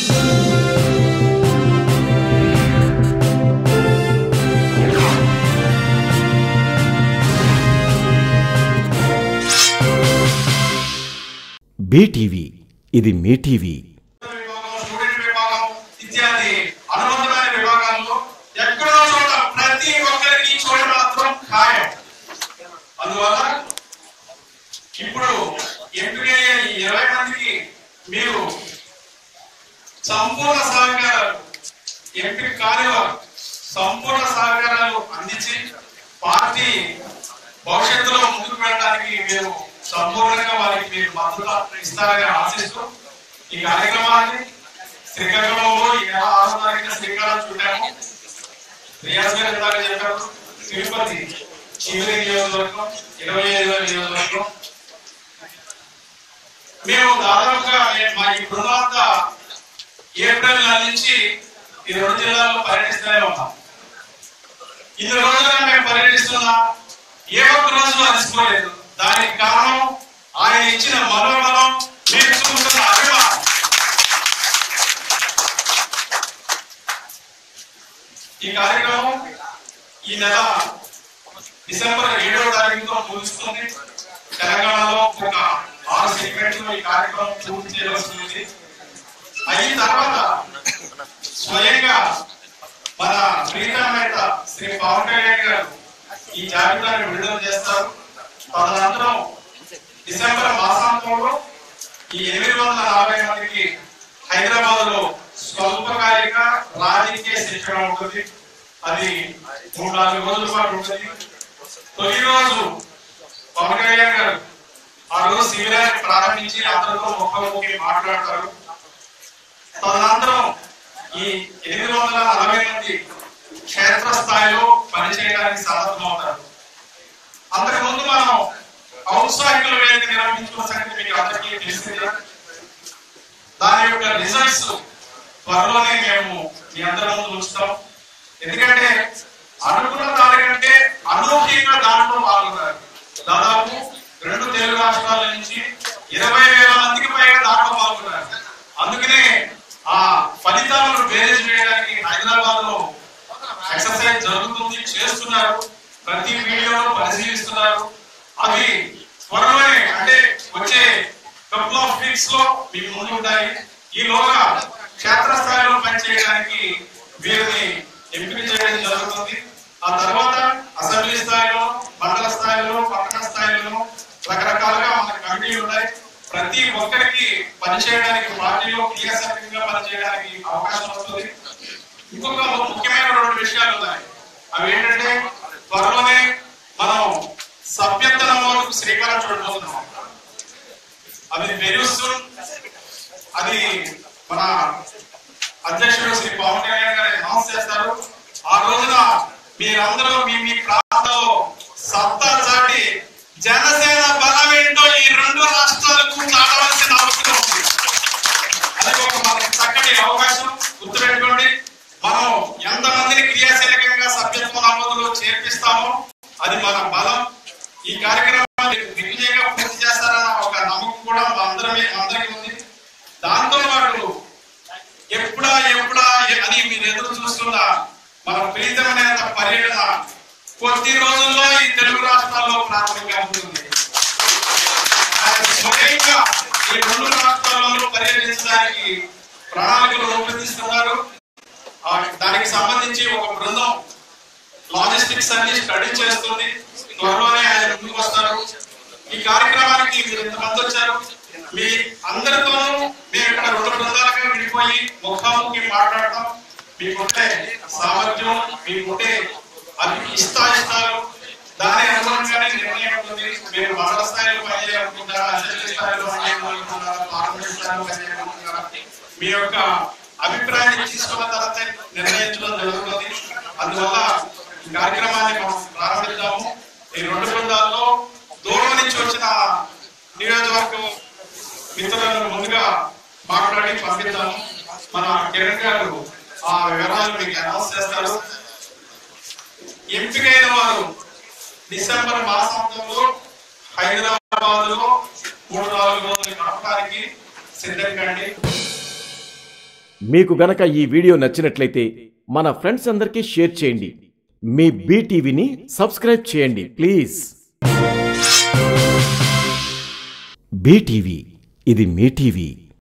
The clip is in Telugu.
బీటీవీ ఇది మీ టీవీ విభాగం స్టూడెంట్ విభాగం ఇత్యాది అనుబంధమైన విభాగాల్లో ఎక్కడో చోట ప్రతి ఒక్కరికి చోటు మాత్రం ఖాయం అందువల్ల ఇప్పుడు ఎంపికయ్యే ఈ ఇరవై మందికి మీరు సంపూర్ణ సహకారాలు ఎంపిక కాని వారు సంపూర్ణ సహకారాలు అందించి పార్టీ భవిష్యత్తులో ముందుకు వెళ్ళడానికి మీరు సంపూర్ణంగా వారికి మీరు మద్దతు ఇస్తారని ఆశిస్తూ ఈ కార్యక్రమాన్ని శ్రీకాకుళంలో ఈ నెల ఆరో తారీఖున శ్రీకాకుళం చుట్టాము రియాజ్ గారు ఇందాక చెప్పారు తిరుపతి చివరి నియోజకవర్గం ఇరవై ఐదో నియోజకవర్గం మేము దాదాపుగా మే- మా ఈ బృందాంతా ఏప్రిల్ నెల నుంచి ఈ రెండు జిల్లాల్లో పర్యటిస్తూనే ఉన్నాం ఇన్ని రోజులుగా మేము పర్యటిస్తున్నా ఏ ఒక్క రోజు అలసిపోలేదు దానికి కారణం ఆయన ఇచ్చిన మనోబలం మీరు చూపుతున్న అభిమానం ఈ కార్యక్రమం ఈ నెల డిసెంబర్ ఏడవ తారీఖుతో ముగుస్తుంది తెలంగాణలో ఒక ఆరు సెగ్మెంట్లు ఈ కార్యక్రమం పూర్తి చేయవలసి ఉంది అయిన తర్వాత స్వయంగా మన ప్రీతం నేత శ్రీ పవన్ కళ్యాణ్ గారు ఈ జాబితాను విడుదల చేస్తారు తదనంతరం డిసెంబర్ మాసాంతంలో ఈ ఎనిమిది వందల నలభై మందికి హైదరాబాద్ లో స్వల్పకాలిక రాజకీయ శిక్షణ ఉంటుంది అది మూడు నాలుగు రోజుల పాటు ఉంటుంది తొలి రోజు పవన్ కళ్యాణ్ గారు ఆ రోజు శిబిరాన్ని ప్రారంభించి అందరితో ముఖాముఖి మాట్లాడతారు తదనంతరం ఈ ఎనిమిది వందల నలభై మంది క్షేత్ర స్థాయిలో పనిచేయడానికి సాధనమవుతారు అంతకు ముందు మనం ఔత్సాహికుల వేదిక నిర్వహించుకున్న సంగతి మీకు అందరికీ తెలిసిందే దాని యొక్క రిజల్ట్స్ త్వరలోనే మేము మీ అందరి ముందు ఉంచుతాం ఎందుకంటే అనుకున్న దానికంటే అనూహ్యంగా దాంట్లో పాల్గొన్నారు దాదాపు రెండు తెలుగు రాష్ట్రాల నుంచి ఇరవై వేల మందికి పైగా దాంట్లో పాల్గొన్నారు అందుకనే ఆ ఫలితాలను బేరేజ్ చేయడానికి హైదరాబాద్ లో ఎక్సర్సైజ్ జరుగుతుంది చేస్తున్నారు ప్రతి వీడియోలో పరిశీలిస్తున్నారు అవి త్వరలోనే అంటే వచ్చే కపుల్ ఆఫ్ వీక్స్ లో మీ ముందు ఉంటాయి ఈలోగా క్షేత్రస్థాయిలో పనిచేయడానికి వీరిని ఎంపిక చేయడం జరుగుతుంది ఆ తర్వాత అసెంబ్లీ స్థాయిలో మండల స్థాయిలో పట్టణ స్థాయిలో రకరకాలుగా మన కమిటీలు ఉన్నాయి ప్రతి ఒక్కరికి పనిచేయడానికి పార్టీలో క్రియాశీలకంగా పనిచేయడానికి అవకాశం వస్తుంది ఇంకొక ముఖ్యమైన రెండు విషయాలు ఉన్నాయి అవి ఏంటంటే త్వరలోనే మనం సభ్యత్వ నమోదుకు శ్రీకారం చూడబోతున్నాం అది వెరీ అది మన అధ్యక్షుడు శ్రీ పవన్ కళ్యాణ్ గారు అనౌన్స్ చేస్తారు ఆ రోజున మీరందరూ మీ మీ ప్రాంతంలో సత్తా చాటి జనసేన బలం ఏంటో ఈ రెండు రాష్ట్రాలకు చాటవలసిన అవసరం ఉంది అది ఒక మనకి చక్కటి అవకాశం గుర్తుపెట్టుకోండి మనం ఎంతమందిని క్రియాశీలకంగా సభ్యత్వ నమోదులో చేర్పిస్తామో అది మన బలం ఈ కార్యక్రమాన్ని దిగ్విజయంగా పూర్తి చేస్తారన్న ఒక నమ్మకం కూడా మా అందరమే అందరికీ ఉంది దాంతో పాటు ఎప్పుడా ఎప్పుడా ఎ- అని మీరు ఎదురు చూస్తున్న మన ప్రీతమైన పర్యటన కొద్ది రోజుల్లో ఈ తెలుగు రాష్ట్రాల్లో ప్రారంభంగా ఉంటుంది ఆయన స్వయంగా ఈ రెండు రాష్ట్రాలలో పర్యటించడానికి ప్రణాళికలు రూపొందిస్తున్నారు ఆ దానికి సంబంధించి ఒక బృందం లాజిస్టిక్స్ అన్ని స్టడీ చేస్తుంది త్వరలోనే ఆయన ముందుకు వస్తారు ఈ కార్యక్రమానికి మీరు ఎంతమంది వచ్చారు మీ అందరితోనూ మేము ఇక్కడ రెండు బృందాలుగా విడిపోయి ముఖాముఖి మాట్లాడటం మీకుంటే సామర్థ్యం మీకుంటే అవి ఇష్టాయిష్టాలు దాని అనుగుణంగానే నిర్ణయం ఉంటుంది మీరు మండల స్థాయిలో పనిచేయాలనుకుంటారా అసెంబ్లీ స్థాయిలో పనిచేయాలనుకుంటారా పార్లమెంట్ స్థాయిలో పనిచేయాలనుకుంటారా మీ యొక్క అభిప్రాయాన్ని తీసుకున్న తర్వాత నిర్ణయించడం జరుగుతుంది అందువల్ల ఈ కార్యక్రమాన్ని మనం ప్రారంభిద్దాము ఈ రెండు బృందాల్లో దూరం నుంచి వచ్చిన నియోజకవర్గం మిత్రులను ముందుగా మాట్లాడి పంపిద్దాము మన కిరణ్ గారు ఆ వివరాలు మీకు అనౌన్స్ చేస్తారు ఎంపికైన వారు డిసెంబర్ మాసాంతంలో హైదరాబాద్ లో మూడు నాలుగు రోజులు గడపడానికి సిద్ధంగా మీకు గనక ఈ వీడియో నచ్చినట్లయితే మన ఫ్రెండ్స్ అందరికీ షేర్ చేయండి మీ బీటీవీని సబ్స్క్రైబ్ చేయండి ప్లీజ్ బీటీవీ ఇది మీ టీవీ